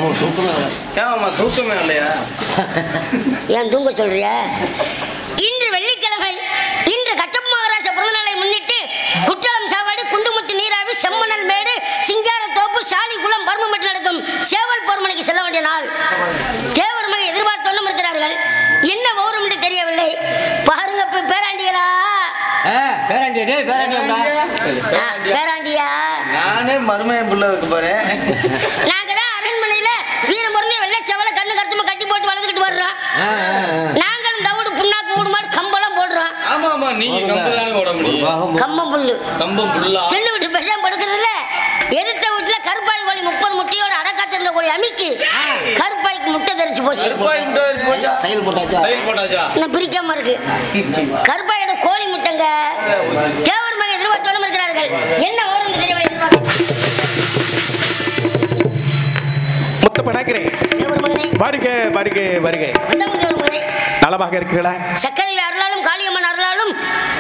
ஏமாம்மா தூக்கமே இல்லையா ஏன் தூங்க சொல்றியா இன்று வெள்ளிக்கிழமை இன்று கட்டப் மகாராஜ பிறந்தநாளை முன்னிட்டு குற்றாலம் சாவடி குண்டுமுத்து நீராவி செம்மணல் மேடு சிங்காரத்தோப்பு சாலிகுளம் பர்மமெட்டு நடக்கும் சேவல் போர்மனைக்கு செல்ல வேண்டிய நாள் தேவர் மகை எதிர்பார்த்தோன்னும் இருக்கிறார்கள் என்ன வௌரம் என்று தெரியவில்லை பாருங்க இப்ப பேராண்டிகளா பேராண்டி டேய் பேராண்டியா ஆ, பேராண்டியா நானே மருமையன் புள்ள வைக்க போறேன் நாங்க தான் அரண்மனையில வீரம் பொருந்திய வெள்ளச்சவலை கண்ணு கருத்துமா கட்டி போட்டு வளர்த்துக்கிட்டு வர்றோம் நாங்களும் தவிடு புண்ணாக்கு ஊடு மாடு கம்பெல்லாம் போடுறோம் ஆமா ஆமா நீங்க கம்பு தானே போட முடியும் கம்பம் புல்லு கம்பம் புல்லா செல்லு விட்டு பேசாம படுக்கிறதுல எதிர்த்த வீட்டுல கருப்பாய் கோழி முப்பது முட்டையோட அடக்காத்திருந்த கோழி அமிக்கி கருப்பாய்க்கு முட்டை தெரிச்சு போச்சு கருப்பாய் முட்டை வச்சு போச்சா தையல் போட்டாச்சா தையல் போட்டாச்சா இன்னும் பிரிக்காம இருக்கு கருப்பாயோட கோழி முட்டைங்க தேவர் மகன் எதிர்பார்த்தோடும் இருக்கிறார்கள் என்ன வரும் தெரியவில்லை எதிர்பார்க்க முத்த பணாக்கிறே தேவர் மகனே வருக வருக வருக வந்தவங்க தேவர் மகனே நலமாக இருக்கிறீர்களா சக்கரை அருளாலும் காளியம்மன் அருளாலும்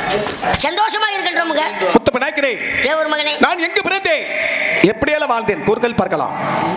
சந்தோஷமாக இருக்கின்றோமுங்க முத்த பணாக்கிறே தேவர் மகனே நான் எங்கு பிறந்தேன் எப்படியெல்லாம் வாழ்ந்தேன் கூறுகள் பார்க்கலாம்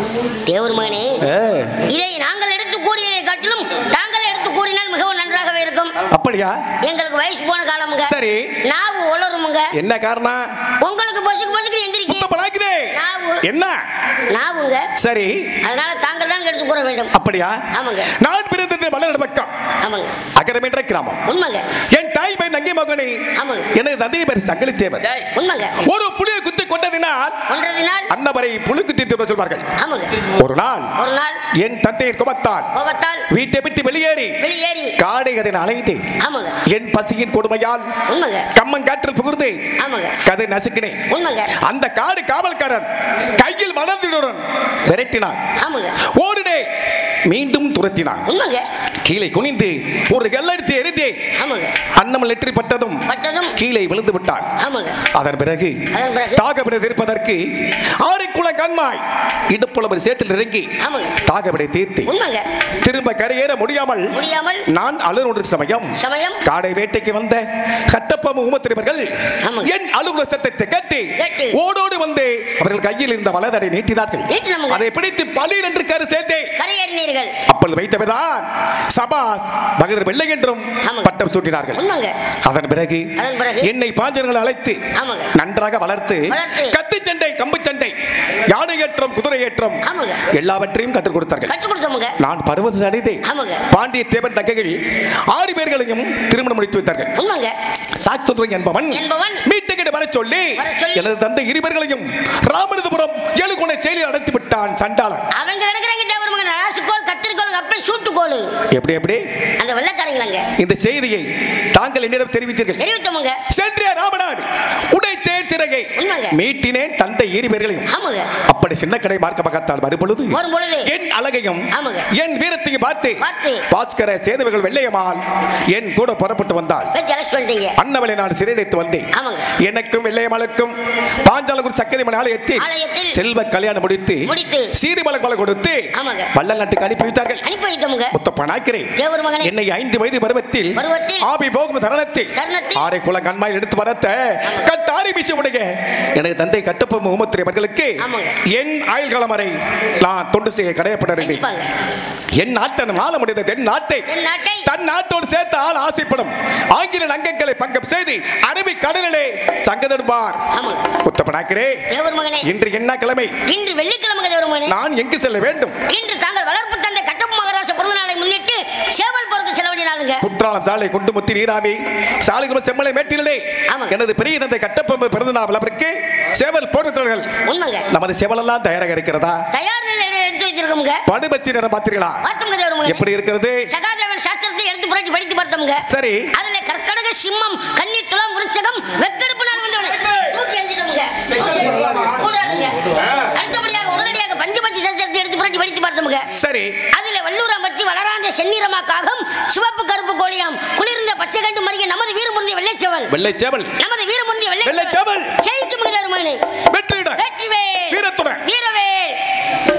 தேவர் மகனே ஏ, இதை நாங்கள் எடுத்து கூறியதை காட்டிலும் தாங்கள் எடுத்து கூறினால் மிகவும் நன்றாகவே இருக்கும் அப்படியா எங்களுக்கு வயசு போன காலமுங்க சரி. நாவு உளருமுங்க என்ன காரணம் உங்களுக்கு பொசுக்கு பொசுக்கு எந்திரிக்கி முத்த பணாக்கிறே நாவு என்ன நாவுங்க சரி அதனால தாங்கள் தான் எடுத்து கூற வேண்டும் அப்படியா ஆமாங்க நான் பிறந்தது மலர் பக்கம் ஆமாங்க அகரமென்ற கிராமம் உண்மைங்க என் தாய் பெயர் நங்கை மகனே ஆமாங்க. எனது தந்தை பெயர் சங்கலி தேவர் டேய், உண்மைங்க ஒரு புலியை குத்தி கொண்டதினால் ஒன்றதினால் அன்னவரை புலி குத்தி திரும்ப சொல்வார்கள் ஆமாங்க ஒரு நாள் ஒரு நாள் என் தந்தையின் குமத்தால் கோபத்தால் வீட்டை விட்டு வெளியேறி வெளியேறி காடை அதனை அலைந்து ஆமாங்க என் பசியின் கொடுமையால் உண்மைங்க கம்மன் காற்றில் புகுந்து ஆமாங்க கதை நசுக்கினேன் உண்மைங்க அந்த காடு காவல்காரன் கையில் வளர்ந்ததுடன் விரட்டினான் ஆமாங்க ஓடினே மீண்டும் துரத்தினான் உண்மைங்க கீழே குனிந்து ஒரு கல்லடித்து எரிந்தே ஆமாங்க அன்னம் லெற்றி பட்டதும் பட்டதும் கீழே விழுந்து விட்டான் ஆமாங்க அதன் பிறகு அதன் பிறகு? தாகவிட தீர்ப்பதற்கு ஆரைக்குள கண்மாய் இடுப்புலவர் சேற்றில் இறங்கி ஆமாங்க தாகவிடை தீர்த்து உண்மைங்க திரும்ப கரையேற முடியாமல் முடியாமல் நான் அலுவலர் சமயம் சமயம் காடை வேட்டைக்கு வந்த கட்டப்ப முகமத்திரிவர்கள் ஆமாங்க. என் அலுவலர் சத்தத்தை கேட்டு கேட்டு. ஓடோடு வந்து அவர்கள் கையில் இருந்த வலதடை நீட்டினார்கள் நீட்டினாங்க. அதை பிடித்து பலீர் என்று கரு சேர்த்தேன் கரையேறினீர்கள் அப்பொழுது வைத்தவர்தான் சபாஸ் பகதர் வெள்ளை என்றும் ஆமாங்க. பட்டம் சூட்டினார்கள் உண்மைங்க அதன் பிறகு அதன் பிறகு? என்னை பாஞ்சர்கள் அழைத்து ஆமாங்க. நன்றாக வளர்த்து வளர்த்து. கத்தி சண்டை கம்பு சண்டை யானை ஏற்றம் குதிரை ஏற்றம் ஆமாங்க. எல்லாவற்றையும் கற்றுக் கொடுத்தார்கள் கற்றுக் கொடுத்தோமுங்க நான் பருவத அடைந்தேன் ஆமாங்க. பாண்டிய தேவன் தங்கைகள் ஆறு பேர்களையும் திருமணம் முடித்து வைத்தார்கள் உண்மைங்க சாக்சுத்ரன் என்பவன் என்பவன் மீட்டுக்கிட்டு வர சொல்லி வரச் சொல்லி. எனது தந்தை இருவர்களையும் ராமநாதபுரம் ஏழுகுண செயலில் அடைத்து விட்டான் சண்டாளன் அவங்க கிடக்குறாங்க தேவர் மகன் ராசுக்கோள் கத்திரிக்கோள் கப்பல் சூட்டுக்கோள் எப்படி எப்படி அந்த வெள்ளக்காரங்களாங்க இந்த செய்தியை தாங்கள் என்னிடம் தெரிவித்தீர்கள் தெரிவித்தோமுங்க சென்ற ராமநாடு உடைத்தேன் சிறகை உண்மைங்க. மீட்டினேன் தந்தை இருவர்களையும் ஆமாங்க அப்படி சின்ன கடை மார்க்க பக்கத்தால் வரும்பொழுது வரும் பொழுது என் அழகையும் ஆமாங்க. என் வீரத்தையும் பார்த்து பார்த்து. பாஸ்கர சேதுவர்கள் வெள்ளையம்மாள் என் கூட புறப்பட்டு வந்தாள் பேச்சு அலஸ் பண்ணிட்டீங்க அன்னவளை நான் சிறையடைத்து வந்தேன் ஆமாங்க. எனக்கும் வெள்ளையம்மாளுக்கும் பாஞ்சாலகுரு சக்கரமணி ஆலயத்தில் ஆலயத்தில் செல்வ கல்யாணம் முடித்து முடித்து. சீரிமலை பல கொடுத்து ஆமாங்க. வள்ளல் நாட்டுக்கு அனுப்பி வைத்தார்கள் அனுப்பி வைத்தோமுங்க முத்த பணாக்கிறேன் தேவர் மகனே என்னை ஐந்து வயது பருவத்தில் பருவத்தில் ஆபி போகும் தருணத்தில் தருணத்தில் ஆரை குளம் கண்மாயில் எடுத்து வரத்த கட்டாரி வீசி உடைய எனது தந்தை கட்டப்ப முகமத்திரி அவர்களுக்கு ஆமாங்க. என் ஆயுள் காலம் வரை நான் தொண்டு செய்ய கடையப்பட்டிருந்தேன் கண்டிப்பாங்க என் நாட்டன் ஆள முடிந்த தென் நாட்டை என் நாட்டை தன் நாட்டோடு சேர்த்து ஆள் ஆசைப்படும் ஆங்கில நங்கங்களை பங்கம் செய்து அரபி கடலிலே சங்கதடுவார் ஆமாங்க புத்தப்பனாக்கிறே தேவர் மகனே இன்று என்ன கிழமை இன்று வெள்ளிக்கிழமை தேவர் மகனே நான் எங்கு செல்ல வேண்டும் இன்று தாங்கள் வளர்ப்பு தந்தை கட்டப்பு மகாராஜ பிறந்த நாளை முன்னிட்டு சேவல் போருக்கு செல்ல வேண்டிய நாளுங்க குற்றாலம் சாலை குண்டு முத்தி நீராவி சாலைகுளம் செம்மலை மேட்டிலே ஆமாங்க. எனது பெரிய தந்தை கட்டப்பம்பு பிறந்த நாள் அவருக்கு சேவல் போடுத்தவர்கள் உண்மைங்க நமது சேவலெல்லாம் தயாராக இருக்கிறதா தயார் நிலையில எடுத்து வச்சிருக்கோமுங்க படுபச்சி நிறம் பார்த்தீர்களா பார்த்தோமுங்க தேவர் மகனே எப்படி இருக்கிறது சகாதேவன் சாஸ்திரத்தை எடுத்து புரட்டி படித்து பார்த்தோமுங்க சரி அதுல கற்கடக சிம்மம் கன்னி துலாம் விருச்சகம் வெக்கெடுப்பு நாள் வந்தவனே தூக்கி எறிஞ்சிட்டோமுங்க தூக்கி கூடாதுங்க அடுத்தபடியாக உடனடியாக பஞ்சபட்சி சாஸ்திரத்தை எடுத்து புரட்டி படித்து பார்த்தோமுங்க சரி அதுல வல்லூரம் வச்சு வளராந்த செந்நிறமாக்காகம் சிவப்பு கருப்பு கோழியாம் குளிர்ந்த பச்சை கண்டு மறிய நமது வீரமுந்திய வெள்ளைச்சவல் வெள்ளை சேவல் நமது வீரமுந்திய வெள்ளைச்செவல். செய்க்கு மிகுதருமகனே வெற்றியுடன் வெற்றிவேல் வீரத்துடன் வீரவேல் செய்க்கு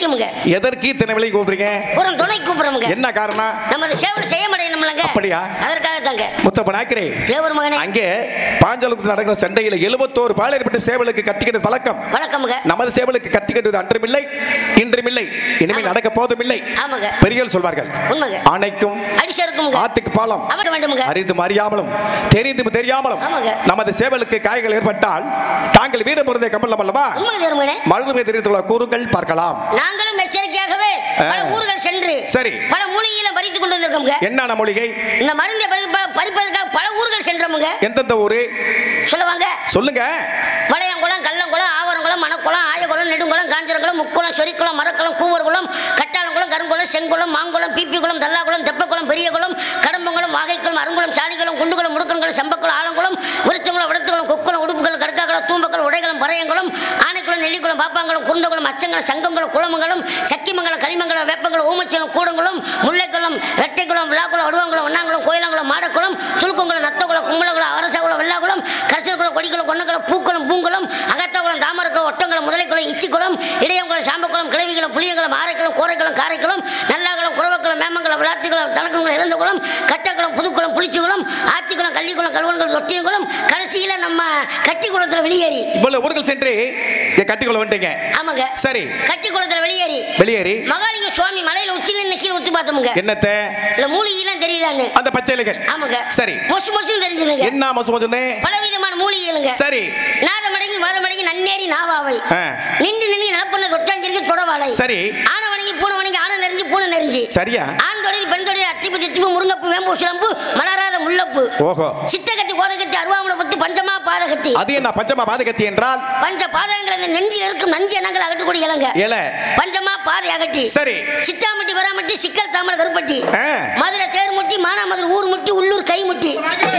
பிடிக்குமுங்க எதற்கு இத்தனை விலை கூப்பிடுறீங்க புறம் துணை கூப்பிடுறோமுங்க என்ன காரணம் நமது சேவல் செய்ய முடியணும்லங்க அப்படியா? அதற்காக தாங்க முத்தப்ப நாயக்கரே தேவர் மகனே அங்கே பாஞ்சலுக்கு நடக்கிற சண்டையில எழுபத்தோரு பாளையப்பட்ட சேவலுக்கு கத்திக்கிட்டு பழக்கம் வணக்கமுங்க நமது சேவலுக்கு கத்தி கட்டுவது அன்றுமில்லை இன்றுமில்லை இனிமே ஆமா. நடக்க போதுமில்லை ஆமாங்க பெரியல் சொல்வார்கள் உண்மைங்க ஆணைக்கும் அடிச்சு இருக்குமுங்க ஆத்துக்கு பாலம் அமைக்க வேண்டுமுங்க அறிந்தும் அறியாமலும் தெரிந்தும் தெரியாமலும் ஆமாங்க. நமது சேவலுக்கு காயங்கள் ஏற்பட்டால் தாங்கள் வீர முருந்தை கம்பளம் அல்லவா உண்மைங்க தேவர் மகனே மருதுமை தெரிவித்துள்ள கூறுங்கள் பார்க்கலாம் நாங்களும் எச்சரிக்கையாகவே பல ஆ. ஊர்கள் சென்று சரி. பல மூலிகையில பறித்து கொண்டு வந்திருக்கோங்க என்னென்ன மூலிகை இந்த மருந்தை பறிப்ப- பறிப்பதற்காக பல ஊர்கள் சென்றோமுங்க எந்தெந்த ஊரு சொல்லுவாங்க சொல்லுங்க வளையங்குளம் கல்லங்குளம் ஆவரங்குளம் மணக்குளம் ஆயகுளம் நெடுங்குளம் காஞ்சிரங்குளம் முக்குளம் சொரிக்குளம் மரக்குளம் கூவர்குளம் கட்டாளங்குளம் கருங்குளம் செங்குளம் மாங்குளம் பிபிகுளம் தல்லாகுளம் தெப்பக்குளம் பெரியகுளம் கடம்பங்குளம் வாகைக்குளம் அருங்குளம் சாலிகுளம் குண்டுகுளம் முடுக்கன்குளம் செம்பக்குளம் ஆலங்குளம் விருச்சங்குளம் விடத்துக்குளம் கொக்குளம் உடுப்புகள் கற்காக்குளம் தூம்பக்குளம் உடைகளும் பறையங்குளம் ஆனைக்குளம் நெல்லிக்குளம் பாப்பாங்குளம் குருந்தகுளம் அச்சங்குளம் சங்கங்குளம் குளமங்கலம் சக்கிமங்கலம் கலிமங்கலம் வேப்பங்குளம் ஊமச்சலம் கூடங்குளம் முல்லைக்குளம் ரெட்டைக்குளம் விழாக்குளம் வடுவங்குளம் ஒன்னாங்குளம் கோயிலங்குளம் மாடக்குளம் துலுக்குங்குளம் நத்தகுளம் கும்பலகுளம் அரசகுளம் வெள்ளாகுளம் கரிசல்குளம் கொடிக்குளம் கொன்னகுளம் பூக்குளம் பூங்குளம் அகத்தகுளம் தாமரக்குளம் ஒட்டங்குளம் முதலைக்குளம் இச்சிக்குளம் இடையங்குளம் சாம்பக்குளம் கிளவிக்குளம் புளியங்குளம் ஆரைக்குளம் கோரைக்குளம் காரைக்குளம் நல்லாகுளம் குறவக்குளம் மேமங்குளம் விளாத்திக்குளம் தலக்குளம் இளந்தகுளம் கட்டக்குளம் புதுக்குளம் புளிச்சிக்குளம் ஆத்திக்குளம் கள்ளிக்குளம் கல்வன்குளம் தொட்டியங்குளம் கடைசியில நம்ம கட்டிக்குளத்துல வெளியேறி இவ்வளவு ஊர்கள் சென்று இங்க கட்டிக்கொள்ள வந்துட்டீங்க ஆமாங்க சரி கட்டிக்குளத்துல வெளியேறி வெளியேறி மகாலிங்க சுவாமி மலையில உச்சில நிக்கி ஊத்தி பார்த்தோமுங்க என்னத்த இல்ல மூலிகைலாம் தெரியுதான்னு அந்த பச்சை இலைகள் ஆமாங்க சரி மொசு மொசுன்னு தெரிஞ்சுதுங்க என்ன மசு மசுன்னு பலவிதமான மூலிகைகளுங்க சரி நாதமடங்கி மதமடங்கி நன்னேறி நாவாவை ஆ. நின்று நின்று நடப்பண்ண தொட்டாஞ்சிருக்கு தொடவாளை சரி ஆன வணங்கி பூனை வணங்கி ஆன நெறிஞ்சு பூனை நெறிஞ்சு சரியா ஆண் தொழில் பெண் தொழில் அத்திப்பு தித்திப்பு முருங்கப்பு வேம்பு சிலம்பு மலராத முள்ளப்பு ஓஹோ சித்தகத்தி கோதகத்தி அருவாமுல பத்து பஞ்சமா பாதகத்தி அது என்ன பஞ்சமா பாதகத்தி என்றால் பஞ்ச பாதகங்கள் அந்த நெஞ்சில் இருக்கும் நஞ்சு எண்ணங்கள் அகற்றக்கூடிய இலங்க இலை பஞ்சமா பாதை அகட்டி சரி. சித்தாமட்டி வராமட்டி சிக்கல் தாமரை கருப்பட்டி ஆ. மதுரை தேர் முட்டி மானாமதுரை ஊர் முட்டி உள்ளூர் கை முட்டி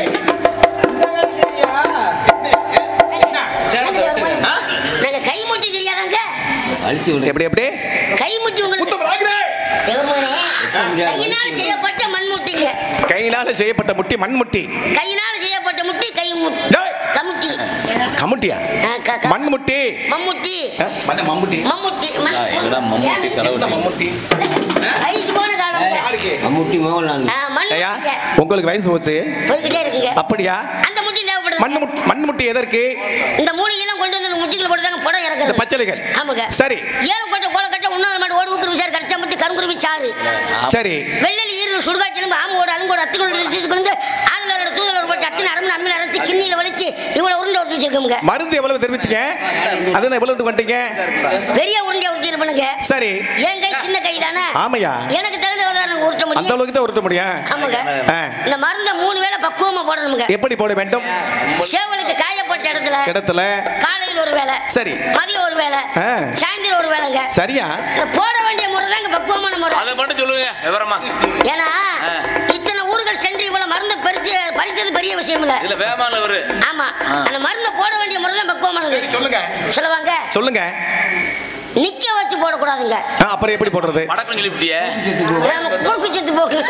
சேலத்தை விட்டுங்க நாங்க கை முட்டி தெரியாதாங்க அழிச்சு விடு எப்படி எப்படி கை முட்டி உங்களுக்கு தேவமகனே, கையினால் செய்யப்பட்ட மண்முட்டிங்க கையினால செய்யப்பட்ட முட்டி மண்முட்டி கையினால் செய்யப்பட்ட முட்டி கை முட்டி டேய், கமுட்டி கமுட்டியா ஆ, க- க- மண்முட்டி மம்முட்டி ஆ, மண்ண மம்முட்டி மம்முட்டி மண்- எங்கடா மம்முட்டி கடவுள் மம்முட்டி வயசு போன காலம் மம்முட்டி மோகன் நான் ஆ, மண் ஐயா முட்டிங்க. உங்களுக்கு வயசு போச்சு போய்கிட்டே இருக்குங்க அப்படியா அந்த முட்டி தேவைப்படுது மண் முட்- மண்முட்டி எதற்கு இந்த மூலிகைலாம் கொண்டு வந்து முட்டிகள் போட்டுதாங்க படம் இந்த இறக்குறது பச்சளைகள் ஆமாங்க சரி ஏழு கோட்டை கோலக்கட்டை உண்ணாத மாட்டு ஓடு ஊக்குரு விசாரி கரைச்சா முட்டி கருங்குருவி சாறு சரி வெள்ளலி ஈரல் சுடுகாய்ச்சலும் ஆமோடு அலுங்கோடு அத்துக்கொண்டு இது கொண்டு ஆதலோட தூதலோட போட்டு அத்தனை அருமை அம்மில் அரைச்சி கிண்ணியில வலிச்சு இவ்வளவு உருண்டை விட்டு வச்சிருக்கோங்க மருந்து எவ்வளவு தெரிவித்தீங்க அது என்ன எவ்வளவு வந்துட்டீங்க பெரிய உருண்டையை விட்டு இருப்பனுங்க சரி என் கை சின்ன கை தானே ஆமையா எனக்கு தகுந்த உதாரணம் உருட்ட அந்த முடியும் அளவுக்கு தான் உருட்ட முடியும் ஆமாங்க ஆ. இந்த மருந்தை மூணு வேளை பக்குவமா போடணுங்க எப்படி போட வேண்டும் சேவலுக்கு காயப்பட்ட இடத்துல இடத்துல காலையில் ஒரு வேளை சரி மதியம் ஒரு வேளை ஆ. சாயந்தரம் ஒரு வேளைங்க சரியா இந்த போட வேண்டிய முறை தாங்க பக்குவமான முறை அதை மட்டும் சொல்லுங்க விவரமா ஏன்னா இத்தனை ஊர்கள் சென்று இவ்வளவு மருந்து பறிச்சு பறித்தது பெரிய விஷயம் இல்ல இதுல வேமால ஒரு ஆமா அந்த மருந்தை போட வேண்டிய முறை தான் பக்குவமானது சொல்லுங்க சொல்லுவாங்க சொல்லுங்க நிக்க வச்சு போடக்கூடாதுங்க ஆ, அப்புறம் எப்படி போடுறது வடக்கம் சொல்லிவிட்டிய செத்து போ நாம குறுக்கு செத்து போகு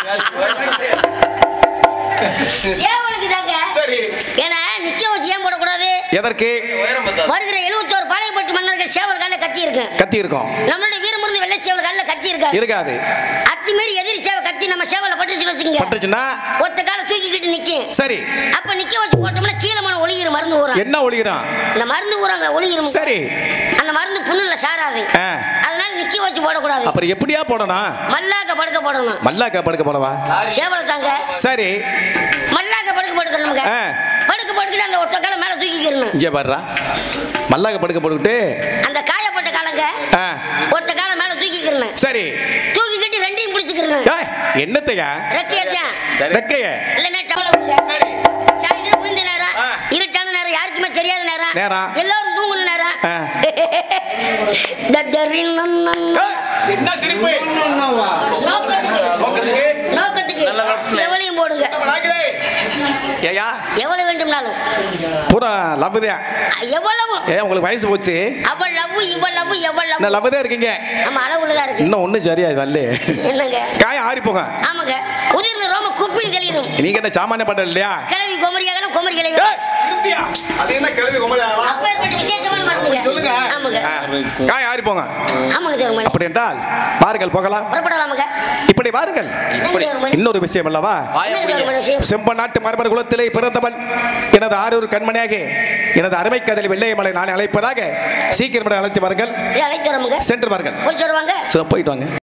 சேவலுக்கு தாங்க சரி ஏன்னா நிக்க வச்சு ஏன் போடக்கூடாது எதற்கு உயரம் பார்த்தா வருகிற எழுபத்தோரு பாளையப்பட்டு மன்னர்கள் சேவல் காலில் கத்தி இருக்கு கத்தி இருக்கும் நம்மளுடைய வீரமுருந்து வெள்ளை சேவல் காலில் கத்தி இருக்காது இருக்காது அத்துமீறி எதிரி சேவை கத்தி நம்ம சேவலை பட்டுச்சு வச்சுங்க பட்டுச்சுன்னா ஒத்த கால தூக்கிக்கிட்டு நிக்கும் சரி அப்ப நிக்க வச்சு போட்டோம்னா கீழே மன ஒளிகிற மருந்து ஊறும் என்ன ஒளிகிறான் இந்த மருந்து ஊறாங்க ஒளிகிரும் சரி அந்த மருந்து புண்ணுல சாராது ஆ. அதனால நிக்க வச்சு போடக்கூடாது அப்புறம் எப்படியா போடணும் மல்லாக்க படுக்க போடணும் மல்லாக்கா படுக்க போடவா சேவலை தாங்க சரி மல்லாக்க படுக்க போட்டுக்கணுங்க ஆ. படுக்க போட்டுக்கிட்டு அந்த ஒத்த காலை மேல தூக்கிக்கிறணும் இங்க பாடுறா மல்லாக்க படுக்க போட்டுக்கிட்டு அந்த காயப்பட்ட காலங்க ஆ, ஒத்த காலை மேல தூக்கிக்கிறணும் சரி தூக்கிக்கிட்டு ரெண்டையும் பிடிச்சிக்கிறணும் ஏய், என்னத்தையா ரெக்கையத்தான் ரெக்கைய இல்லைன்னா டவலுங்க சரி சாயந்தரம் புரிந்த நேரம் ஆ. இருட்டான நேரம் யாருக்குமே தெரியாத நேரம் நேரம். எல்லாரும் தூங்குற நேரம் ஆ. தத்தரின் நன்னன். ஏய், என்ன சிரிப்பு நோக்கத்துக்கு நோக்கத்துக்கு நோக்கத்துக்கு நல்ல நோக்கத்துல. எவ்வளையும் போடுங்க நாய்களே. ஏய்யா எவ்வளவு வேண்டும்னாலும் பூரா லவ் தான் எவ்வளவு ஏன் உங்களுக்கு வயசு போச்சு அவ்வளவு இவ்வளவு எவ்வளவு என்ன லவ் தான் இருக்கீங்க நம்ம அளவுலதான் இருக்கு இன்னும் ஒண்ணும் சரியா வரல என்னங்க காயம் ஆறி போக ஆமாங்க உதிர்ந்த ரோம குப்பில் தெளிரும் நீங்க என்ன சாமானிய பாட்டம் இல்லையா கிளவி குமரியாகலாம் குமரி கிளவி ஏய், நிறுத்தியா? அது என்ன கிழவி குமரி ஆகலாம்? அப்பேற்பட்ட விசேஷமான மருந்து ஆமாங்க சொல்லுங்க ஆமாங்க ஆ, காய் ஆறி போங்க ஆமாங்க தேவமணி அப்படி என்றால் வாருங்கள் போகலாம் புறப்படலாமுங்க இப்படி வாருங்கள் என்னங்க தேவமணி இன்னொரு விஷயம் அல்லவா வாயை என்னங்க பிடிங்க. தேவமணி விஷயம் செம்ப நாட்டு மரபர் குலத்திலே பிறந்தவள் எனது ஆரூர் கண்மணியாக எனது அருமை கதலி வெள்ளையமலை நான் அழைப்பதாக சீக்கிரம் அழைத்து வாருங்கள் ஏய், அழைத்து வரமுங்க சென்று வாருங்கள் போயிட்டு வருவாங்க சோ, போயிட்டு வாங்க